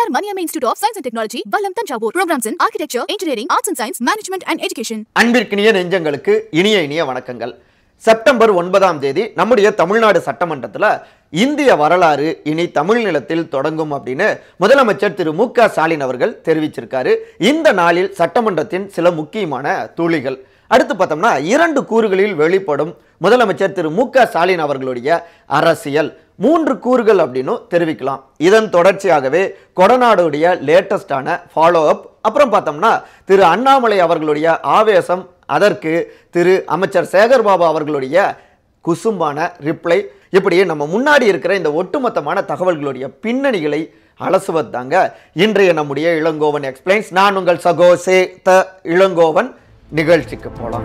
Dr. Maniamma Institute of Science and Technology, Vallam Tanjavur. Programs in Architecture, Engineering, Arts and Science, Management and Education. அன்பிற்கினிய நெஞ்சங்களுக்கு இனிய இனிய வணக்கங்கள் September ஒன்பதாம் தேதி நம்முடைய தமிழ்நாடு சட்டமன்றத்தில் இந்திய வரலாறு இனி தமிழ் நிலத்தில் தொடங்கும் அப்படின்னு முதலமைச்சர் திரு மு க ஸ்டாலின் அவர்கள் தெரிவிச்சிருக்காரு இந்த நாளில் சட்டமன்றத்தின் சில முக்கியமான துளிகள் அடுத்து பார்த்தோம்னா இரண்டு கூறுகளில் வெளிப்படும் முதலமைச்சர் திரு மு க ஸ்டாலின் அவர்களுடைய அரசியல் மூன்று கூறுகள் அப்படின்னும் தெரிவிக்கலாம் இதன் தொடர்ச்சியாகவே கொடநாடுடைய லேட்டஸ்டான ஃபாலோ அப் அப்புறம் பார்த்தோம்னா திரு அண்ணாமலை அவர்களுடைய ஆவேசம் அதற்கு திரு அமைச்சர் சேகர்பாபு அவர்களுடைய குசும்பான ரிப்ளை இப்படி நம்ம முன்னாடி இருக்கிற இந்த ஒட்டுமொத்தமான தகவல்களுடைய பின்னணிகளை அலசுவது தாங்க இன்றைய நம்முடைய இளங்கோவன் எக்ஸ்பிளைன்ஸ் நான் உங்கள் சகோ சே த இளங்கோவன் நிகழ்ச்சிக்கு போலாம்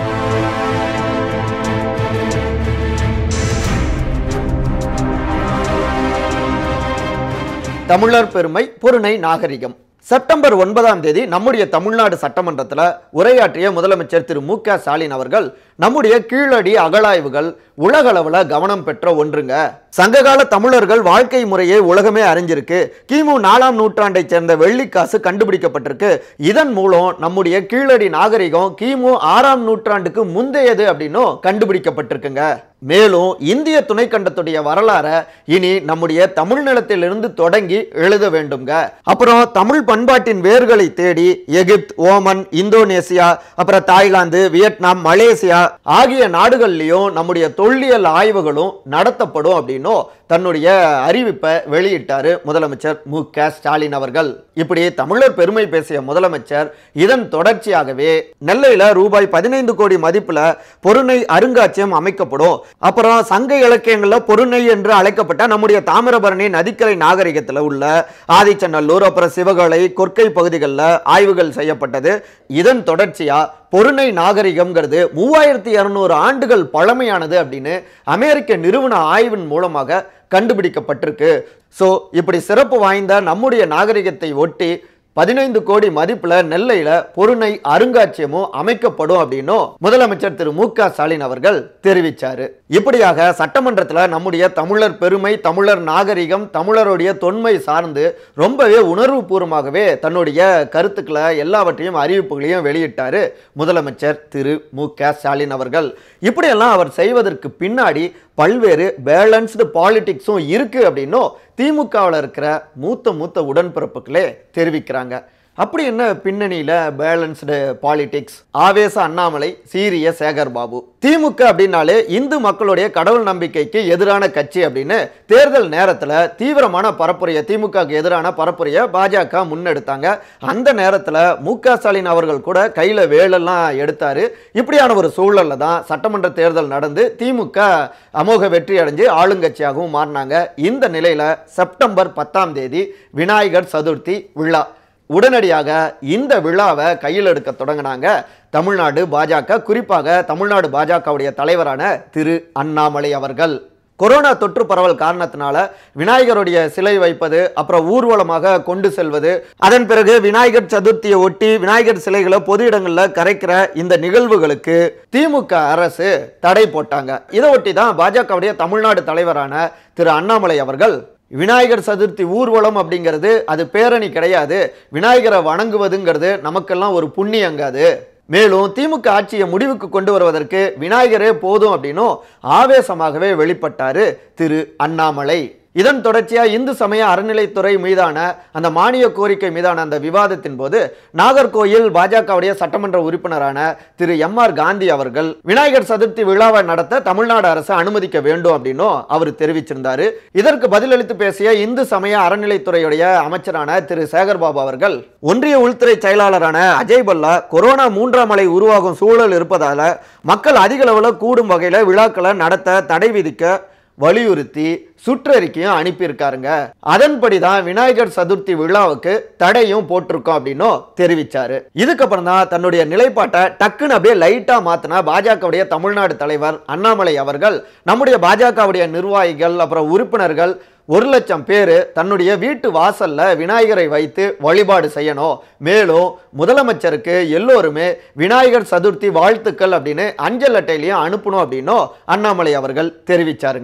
தமிழர் பெருமை பொருணை நாகரிகம் செப்டம்பர் ஒன்பதாம் தேதி நம்முடைய தமிழ்நாடு சட்டமன்றத்தில் உரையாற்றிய முதலமைச்சர் திரு மு க ஸ்டாலின் அவர்கள் நம்முடைய கீழடி அகழாய்வுகள் உலகளவில் கவனம் பெற்ற ஒன்றுங்க சங்ககால தமிழர்கள் வாழ்க்கை முறையை உலகமே அறிஞ்சிருக்கு கிமு நாலாம் நூற்றாண்டைச் சேர்ந்த வெள்ளிக்காசு கண்டுபிடிக்கப்பட்டிருக்கு இதன் மூலம் நம்முடைய கீழடி நாகரிகம் கிமு ஆறாம் நூற்றாண்டுக்கு முந்தையது அப்படின்னும் கண்டுபிடிக்கப்பட்டிருக்குங்க மேலும் இந்திய துணைக்கண்டத்துடைய வரலாறை இனி நம்முடைய தமிழ் நிலத்திலிருந்து தொடங்கி எழுத வேண்டுங்க அப்புறம் தமிழ் பண்பாட்டின் வேர்களை தேடி எகிப்த் ஓமன் இந்தோனேசியா அப்புறம் தாய்லாந்து வியட்நாம் மலேசியா ஆகிய நாடுகள்லயும் நம்முடைய தொல்லியல் ஆய்வுகளும் நடத்தப்படும் அப்படின்னும் தன்னுடைய அறிவிப்பை வெளியிட்டாரு முதலமைச்சர் மு க ஸ்டாலின் அவர்கள் இப்படி தமிழர் பெருமை பேசிய முதலமைச்சர் இதன் தொடர்ச்சியாகவே நெல்லையில ரூபாய் பதினைந்து கோடி மதிப்புல பொருணை அருங்காட்சியகம் அமைக்கப்படும் அப்புறம் சங்க இலக்கியங்கள்ல பொருணை என்று அழைக்கப்பட்ட நம்முடைய தாமிரபரணி நதிக்கரை நாகரிகத்துல உள்ள ஆதிச்சநல்லூர் அப்புறம் சிவகலை கொற்கை பகுதிகளில் ஆய்வுகள் செய்யப்பட்டது இதன் தொடர்ச்சியா பொருணை நாகரிகம்ங்கிறது மூவாயிரத்தி இரநூறு ஆண்டுகள் பழமையானது அப்படின்னு அமெரிக்க நிறுவன ஆய்வின் மூலமாக கண்டுபிடிக்கப்பட்டிருக்கு ஸோ இப்படி சிறப்பு வாய்ந்த நம்முடைய நாகரிகத்தை ஒட்டி பதினைந்து கோடி மதிப்புல நெல்லையில பொருணை அருங்காட்சியமும் அமைக்கப்படும் அப்படின்னும் முதலமைச்சர் திரு மு க ஸ்டாலின் அவர்கள் தெரிவிச்சாரு இப்படியாக சட்டமன்றத்தில் நம்முடைய தமிழர் பெருமை தமிழர் நாகரிகம் தமிழருடைய தொன்மை சார்ந்து ரொம்பவே உணர்வு பூர்வமாகவே தன்னுடைய கருத்துக்களை எல்லாவற்றையும் அறிவிப்புகளையும் வெளியிட்டாரு முதலமைச்சர் திரு மு க ஸ்டாலின் அவர்கள் இப்படியெல்லாம் அவர் செய்வதற்கு பின்னாடி பல்வேறு பேலன்ஸ்டு பாலிடிக்ஸும் இருக்கு அப்படின்னும் திமுகவில் இருக்கிற மூத்த மூத்த உடன்பிறப்புகளே தெரிவிக்கிறாங்க அப்படி என்ன பின்னணியில பேலன்ஸ்டு பாலிடிக்ஸ் ஆவேச அண்ணாமலை சீரிய சேகர் பாபு திமுக அப்படின்னாலே இந்து மக்களுடைய கடவுள் நம்பிக்கைக்கு எதிரான கட்சி அப்படின்னு தேர்தல் நேரத்தில் தீவிரமான பரப்புரையை திமுகவுக்கு எதிரான பரப்புரையை பாஜக முன்னெடுத்தாங்க அந்த நேரத்தில் மு க ஸ்டாலின் அவர்கள் கூட கையில் வேலெல்லாம் எடுத்தாரு இப்படியான ஒரு சூழல்ல தான் சட்டமன்ற தேர்தல் நடந்து திமுக அமோக வெற்றி அடைஞ்சு ஆளுங்கட்சியாகவும் மாறினாங்க இந்த நிலையில செப்டம்பர் பத்தாம் தேதி விநாயகர் சதுர்த்தி விழா உடனடியாக இந்த விழாவை கையில் எடுக்க தொடங்கினாங்க தமிழ்நாடு பாஜக குறிப்பாக தமிழ்நாடு பாஜகவுடைய தலைவரான திரு அண்ணாமலை அவர்கள் கொரோனா தொற்று பரவல் காரணத்தினால விநாயகருடைய சிலை வைப்பது அப்புறம் ஊர்வலமாக கொண்டு செல்வது அதன் பிறகு விநாயகர் சதுர்த்தியை ஒட்டி விநாயகர் சிலைகளை பொது இடங்களில் கரைக்கிற இந்த நிகழ்வுகளுக்கு திமுக அரசு தடை போட்டாங்க இதை ஒட்டி தான் பாஜகவுடைய தமிழ்நாடு தலைவரான திரு அண்ணாமலை அவர்கள் விநாயகர் சதுர்த்தி ஊர்வலம் அப்படிங்கிறது அது பேரணி கிடையாது விநாயகரை வணங்குவதுங்கிறது நமக்கெல்லாம் ஒரு புண்ணியங்க அது மேலும் திமுக ஆட்சியை முடிவுக்கு கொண்டு வருவதற்கு விநாயகரே போதும் அப்படின்னும் ஆவேசமாகவே வெளிப்பட்டாரு திரு அண்ணாமலை இதன் தொடர்ச்சியா இந்து சமய அறநிலைத்துறை மீதான அந்த மானிய கோரிக்கை மீதான அந்த விவாதத்தின் போது நாகர்கோயில் பாஜகவுடைய சட்டமன்ற உறுப்பினரான திரு எம் ஆர் காந்தி அவர்கள் விநாயகர் சதுர்த்தி விழாவை நடத்த தமிழ்நாடு அரசு அனுமதிக்க வேண்டும் அப்படின்னும் அவர் தெரிவிச்சிருந்தாரு இதற்கு பதிலளித்து பேசிய இந்து சமய அறநிலைத்துறையுடைய அமைச்சரான திரு சேகர்பாபு அவர்கள் ஒன்றிய உள்துறை செயலாளரான அஜய் பல்லா கொரோனா மூன்றாம் அலை உருவாகும் சூழல் இருப்பதால மக்கள் அதிக அளவில் கூடும் வகையில் விழாக்களை நடத்த தடை விதிக்க வலியுறுத்தி சுற்றறிக்கையும் அனுப்பியிருக்காருங்க அதன்படி தான் விநாயகர் சதுர்த்தி விழாவுக்கு தடையும் போட்டிருக்கோம் அப்படின்னும் தெரிவிச்சாரு இதுக்கப்புறம் தான் தன்னுடைய நிலைப்பாட்டை டக்குன்னு அப்படியே லைட்டா மாத்தின பாஜகவுடைய தமிழ்நாடு தலைவர் அண்ணாமலை அவர்கள் நம்முடைய பாஜகவுடைய நிர்வாகிகள் அப்புறம் உறுப்பினர்கள் ஒரு லட்சம் பேர் தன்னுடைய வீட்டு வாசல்ல விநாயகரை வைத்து வழிபாடு செய்யணும் மேலும் முதலமைச்சருக்கு எல்லோருமே விநாயகர் சதுர்த்தி வாழ்த்துக்கள் அப்படின்னு அஞ்சல் அட்டையிலையும் அனுப்பணும் அப்படின்னும் அண்ணாமலை அவர்கள் தெரிவிச்சாருங்க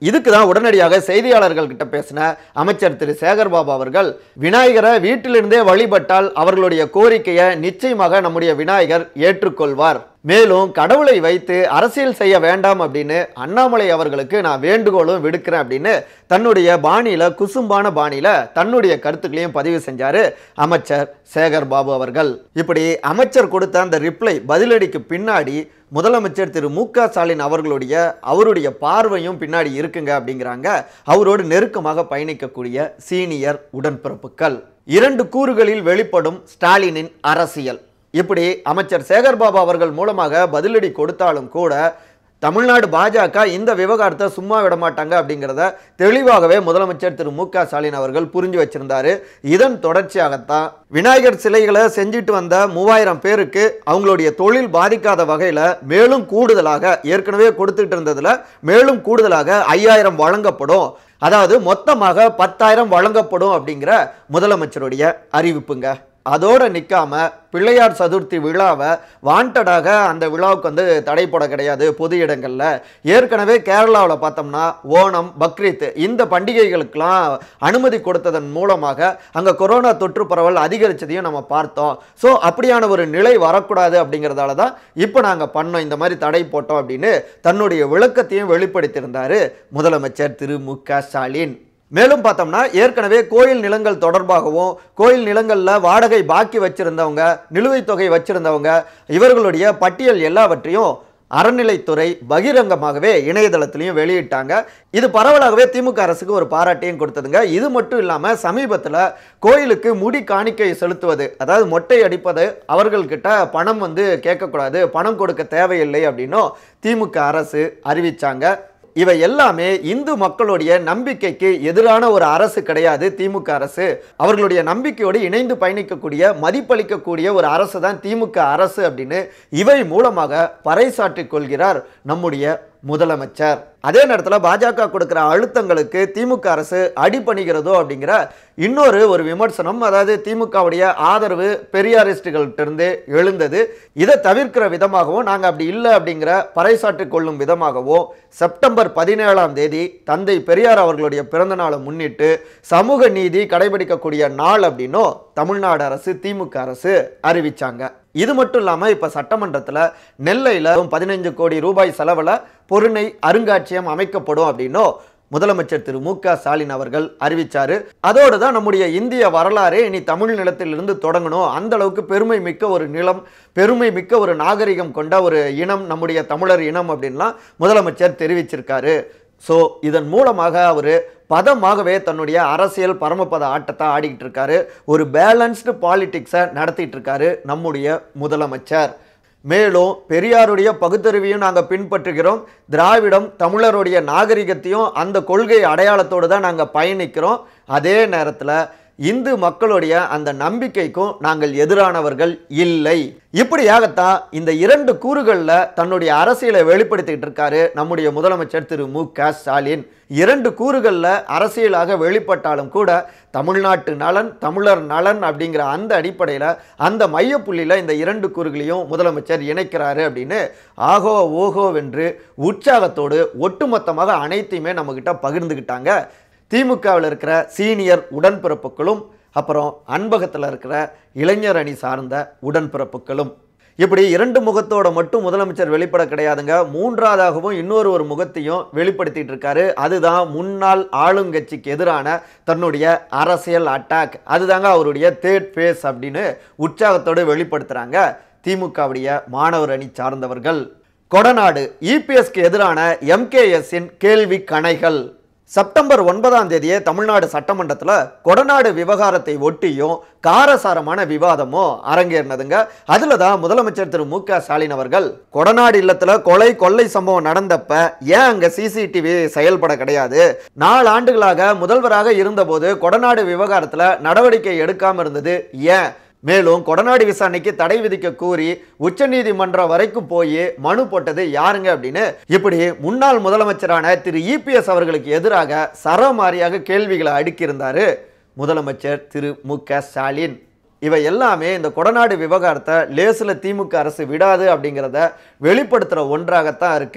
இதுக்கு தான் உடனடியாக செய்தியாளர்கள் கிட்ட பேசின அமைச்சர் திரு சேகர்பாபு அவர்கள் விநாயகரை வீட்டிலிருந்தே வழிபட்டால் அவர்களுடைய கோரிக்கையை நிச்சயமாக நம்முடைய விநாயகர் ஏற்றுக்கொள்வார் மேலும் கடவுளை வைத்து அரசியல் செய்ய வேண்டாம் அப்படின்னு அண்ணாமலை அவர்களுக்கு நான் வேண்டுகோளும் விடுக்கிறேன் அப்படின்னு தன்னுடைய பாணியில குசும்பான பாணியில தன்னுடைய கருத்துக்களையும் பதிவு செஞ்சாரு அமைச்சர் சேகர் பாபு அவர்கள் இப்படி அமைச்சர் கொடுத்த அந்த ரிப்ளை பதிலடிக்கு பின்னாடி முதலமைச்சர் திரு மு க ஸ்டாலின் அவர்களுடைய அவருடைய பார்வையும் பின்னாடி இருக்குங்க அப்படிங்கிறாங்க அவரோடு நெருக்கமாக பயணிக்கக்கூடிய சீனியர் உடன்பிறப்புகள் இரண்டு கூறுகளில் வெளிப்படும் ஸ்டாலினின் அரசியல் இப்படி அமைச்சர் சேகர்பாபு அவர்கள் மூலமாக பதிலடி கொடுத்தாலும் கூட தமிழ்நாடு பாஜக இந்த விவகாரத்தை சும்மா விட மாட்டாங்க அப்படிங்கிறத தெளிவாகவே முதலமைச்சர் திரு மு க ஸ்டாலின் அவர்கள் புரிஞ்சு வச்சிருந்தாரு இதன் தொடர்ச்சியாகத்தான் விநாயகர் சிலைகளை செஞ்சுட்டு வந்த மூவாயிரம் பேருக்கு அவங்களுடைய தொழில் பாதிக்காத வகையில் மேலும் கூடுதலாக ஏற்கனவே கொடுத்துட்டு இருந்ததுல மேலும் கூடுதலாக ஐயாயிரம் வழங்கப்படும் அதாவது மொத்தமாக பத்தாயிரம் வழங்கப்படும் அப்படிங்கிற முதலமைச்சருடைய அறிவிப்புங்க அதோட நிற்காம பிள்ளையார் சதுர்த்தி விழாவை வாண்டடாக அந்த விழாவுக்கு வந்து தடை போட கிடையாது பொது இடங்களில் ஏற்கனவே கேரளாவில் பார்த்தோம்னா ஓணம் பக்ரீத் இந்த பண்டிகைகளுக்கெல்லாம் அனுமதி கொடுத்ததன் மூலமாக அங்கே கொரோனா தொற்று பரவல் அதிகரித்ததையும் நம்ம பார்த்தோம் ஸோ அப்படியான ஒரு நிலை வரக்கூடாது அப்படிங்கிறதால தான் இப்போ நாங்கள் பண்ணோம் இந்த மாதிரி தடை போட்டோம் அப்படின்னு தன்னுடைய விளக்கத்தையும் வெளிப்படுத்தியிருந்தார் முதலமைச்சர் திரு மு க ஸ்டாலின் மேலும் பார்த்தோம்னா ஏற்கனவே கோயில் நிலங்கள் தொடர்பாகவும் கோயில் நிலங்களில் வாடகை பாக்கி வச்சிருந்தவங்க நிலுவைத் தொகை வச்சிருந்தவங்க இவர்களுடைய பட்டியல் எல்லாவற்றையும் அறநிலைத்துறை பகிரங்கமாகவே இணையதளத்திலையும் வெளியிட்டாங்க இது பரவலாகவே திமுக அரசுக்கு ஒரு பாராட்டையும் கொடுத்ததுங்க இது மட்டும் இல்லாமல் சமீபத்தில் கோயிலுக்கு முடி காணிக்கை செலுத்துவது அதாவது மொட்டை அடிப்பது அவர்கள்கிட்ட பணம் வந்து கேட்கக்கூடாது பணம் கொடுக்க தேவையில்லை அப்படின்னும் திமுக அரசு அறிவிச்சாங்க இவை எல்லாமே இந்து மக்களுடைய நம்பிக்கைக்கு எதிரான ஒரு அரசு கிடையாது திமுக அரசு அவர்களுடைய நம்பிக்கையோடு இணைந்து பயணிக்கக்கூடிய மதிப்பளிக்கக்கூடிய ஒரு அரசு தான் திமுக அரசு அப்படின்னு இவை மூலமாக பறைசாற்றிக் கொள்கிறார் நம்முடைய முதலமைச்சர் அதே நேரத்தில் பாஜக கொடுக்கிற அழுத்தங்களுக்கு திமுக அரசு அடிபணிகிறதோ அப்படிங்கிற இன்னொரு ஒரு விமர்சனம் அதாவது திமுகவுடைய ஆதரவு பெரியாரிஸ்டுகள்கிட்ட இருந்து எழுந்தது இதை தவிர்க்கிற விதமாகவும் நாங்கள் அப்படி இல்லை அப்படிங்கிற பறைசாற்றிக் கொள்ளும் விதமாகவும் செப்டம்பர் பதினேழாம் தேதி தந்தை பெரியார் அவர்களுடைய பிறந்த நாளை முன்னிட்டு சமூக நீதி கடைபிடிக்கக்கூடிய நாள் அப்படின்னும் தமிழ்நாடு அரசு திமுக அரசு அறிவிச்சாங்க இது மட்டும் இல்லாமல் இப்போ சட்டமன்றத்தில் நெல்லையில் பதினைஞ்சு கோடி ரூபாய் செலவில் பொருணை அருங்காட்சியகம் அமைக்கப்படும் அப்படின்னும் முதலமைச்சர் திரு மு க ஸ்டாலின் அவர்கள் அறிவிச்சாரு அதோடு தான் நம்முடைய இந்திய வரலாறே இனி தமிழ் நிலத்திலிருந்து தொடங்கணும் அந்த அளவுக்கு பெருமை மிக்க ஒரு நிலம் பெருமை மிக்க ஒரு நாகரிகம் கொண்ட ஒரு இனம் நம்முடைய தமிழர் இனம் அப்படின்லாம் முதலமைச்சர் தெரிவிச்சிருக்காரு ஸோ இதன் மூலமாக அவர் பதமாகவே தன்னுடைய அரசியல் பரமபத ஆட்டத்தை ஆடிக்கிட்டு இருக்காரு ஒரு பேலன்ஸ்டு பாலிடிக்ஸை நடத்திட்டு இருக்காரு நம்முடைய முதலமைச்சர் மேலும் பெரியாருடைய பகுத்தறிவையும் நாங்கள் பின்பற்றுகிறோம் திராவிடம் தமிழருடைய நாகரிகத்தையும் அந்த கொள்கை அடையாளத்தோடு தான் நாங்கள் பயணிக்கிறோம் அதே நேரத்தில் இந்து மக்களுடைய அந்த நம்பிக்கைக்கும் நாங்கள் எதிரானவர்கள் இல்லை இப்படியாகத்தான் இந்த இரண்டு கூறுகளில் தன்னுடைய அரசியலை வெளிப்படுத்திக்கிட்டு இருக்காரு நம்முடைய முதலமைச்சர் திரு மு க ஸ்டாலின் இரண்டு கூறுகளில் அரசியலாக வெளிப்பட்டாலும் கூட தமிழ்நாட்டு நலன் தமிழர் நலன் அப்படிங்கிற அந்த அடிப்படையில் அந்த மையப்புள்ளியில் இந்த இரண்டு கூறுகளையும் முதலமைச்சர் இணைக்கிறாரு அப்படின்னு ஆகோ ஓஹோ வென்று உற்சாகத்தோடு ஒட்டுமொத்தமாக அனைத்தையுமே நம்மக்கிட்ட பகிர்ந்துக்கிட்டாங்க திமுகவில் இருக்கிற சீனியர் உடன்பிறப்புகளும் அப்புறம் அன்பகத்தில் இருக்கிற இளைஞர் அணி சார்ந்த உடன்பிறப்புகளும் இப்படி இரண்டு முகத்தோட மட்டும் முதலமைச்சர் வெளிப்பட கிடையாதுங்க மூன்றாவதாகவும் இன்னொரு ஒரு முகத்தையும் வெளிப்படுத்திட்டு இருக்காரு அதுதான் முன்னாள் ஆளுங்கட்சிக்கு எதிரான தன்னுடைய அரசியல் அட்டாக் அதுதாங்க அவருடைய தேர்ட் ஃபேஸ் அப்படின்னு உற்சாகத்தோடு வெளிப்படுத்துறாங்க திமுகவுடைய மாணவர் அணி சார்ந்தவர்கள் கொடநாடு இபிஎஸ்க்கு எதிரான எம்கேஎஸ்ஸின் கேள்வி கணைகள் செப்டம்பர் ஒன்பதாம் தேதியே தமிழ்நாடு சட்டமன்றத்தில் கொடநாடு விவகாரத்தை ஒட்டியும் காரசாரமான விவாதமும் அரங்கேறினதுங்க அதில் தான் முதலமைச்சர் திரு மு க ஸ்டாலின் அவர்கள் கொடநாடு இல்லத்தில் கொலை கொள்ளை சம்பவம் நடந்தப்ப ஏன் அங்கே சிசிடிவி செயல்பட கிடையாது நாலு ஆண்டுகளாக முதல்வராக இருந்தபோது கொடநாடு விவகாரத்தில் நடவடிக்கை எடுக்காமல் இருந்தது ஏன் மேலும் கொடநாடு விசாரணைக்கு தடை விதிக்க கூறி உச்சநீதிமன்றம் வரைக்கும் போய் மனு போட்டது யாருங்க அப்படின்னு இப்படி முன்னாள் முதலமைச்சரான திரு இபிஎஸ் அவர்களுக்கு எதிராக சரமாரியாக கேள்விகளை அடுக்கியிருந்தாரு முதலமைச்சர் திரு மு க ஸ்டாலின் இவை எல்லாமே இந்த கொடநாடு விவகாரத்தை லேசில் திமுக அரசு விடாது அப்படிங்கிறத வெளிப்படுத்துகிற ஒன்றாகத்தான் இருக்குது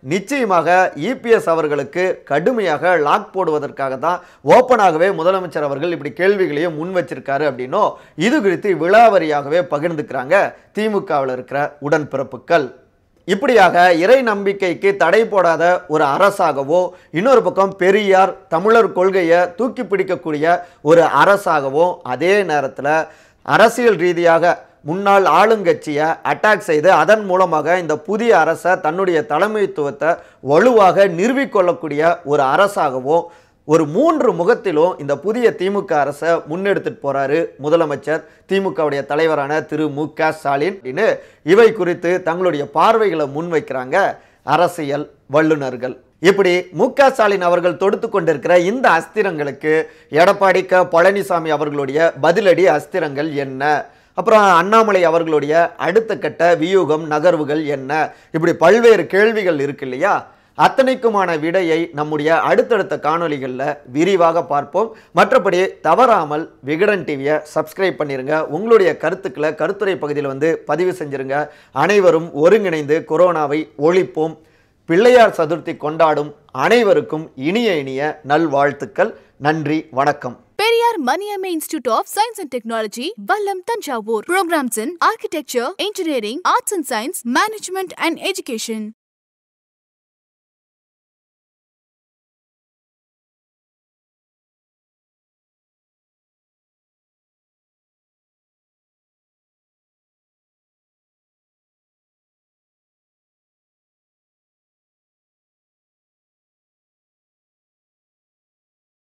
நிச்சயமாக இபிஎஸ் அவர்களுக்கு கடுமையாக லாக் போடுவதற்காக தான் ஓப்பனாகவே முதலமைச்சர் அவர்கள் இப்படி கேள்விகளையும் முன் வச்சிருக்காரு அப்படின்னும் இது குறித்து விழாவரியாகவே பகிர்ந்துக்கிறாங்க திமுகவில் இருக்கிற உடன்பிறப்புகள் இப்படியாக இறை நம்பிக்கைக்கு தடை போடாத ஒரு அரசாகவோ இன்னொரு பக்கம் பெரியார் தமிழர் கொள்கையை தூக்கி பிடிக்கக்கூடிய ஒரு அரசாகவோ அதே நேரத்தில் அரசியல் ரீதியாக முன்னாள் ஆளுங்கட்சியை அட்டாக் செய்து அதன் மூலமாக இந்த புதிய அரசை தன்னுடைய தலைமைத்துவத்தை வலுவாக நிறுவிக்கொள்ளக்கூடிய ஒரு அரசாகவோ ஒரு மூன்று முகத்திலும் இந்த புதிய திமுக அரசை முன்னெடுத்துட்டு போறாரு முதலமைச்சர் திமுகவுடைய தலைவரான திரு மு க ஸ்டாலின் அப்படின்னு இவை குறித்து தங்களுடைய பார்வைகளை முன்வைக்கிறாங்க அரசியல் வல்லுநர்கள் இப்படி மு க ஸ்டாலின் அவர்கள் தொடுத்து கொண்டிருக்கிற இந்த அஸ்திரங்களுக்கு எடப்பாடி க பழனிசாமி அவர்களுடைய பதிலடி அஸ்திரங்கள் என்ன அப்புறம் அண்ணாமலை அவர்களுடைய அடுத்த கட்ட வியூகம் நகர்வுகள் என்ன இப்படி பல்வேறு கேள்விகள் இருக்கு இல்லையா அத்தனைக்குமான விடையை நம்முடைய அடுத்தடுத்த காணொளிகளில் விரிவாக பார்ப்போம் மற்றபடி தவறாமல் விகடன் டிவியை சப்ஸ்கிரைப் பண்ணிருங்க உங்களுடைய கருத்துக்களை கருத்துரை பகுதியில் வந்து பதிவு செஞ்சிருங்க அனைவரும் ஒருங்கிணைந்து கொரோனாவை ஒழிப்போம் பிள்ளையார் சதுர்த்தி கொண்டாடும் அனைவருக்கும் இனிய இனிய நல்வாழ்த்துக்கள் நன்றி வணக்கம் Periyar Maniamma Institute of Science and Technology, Vallam Tanjavur. Programs in Architecture, Engineering, Arts and Science, Management and Education.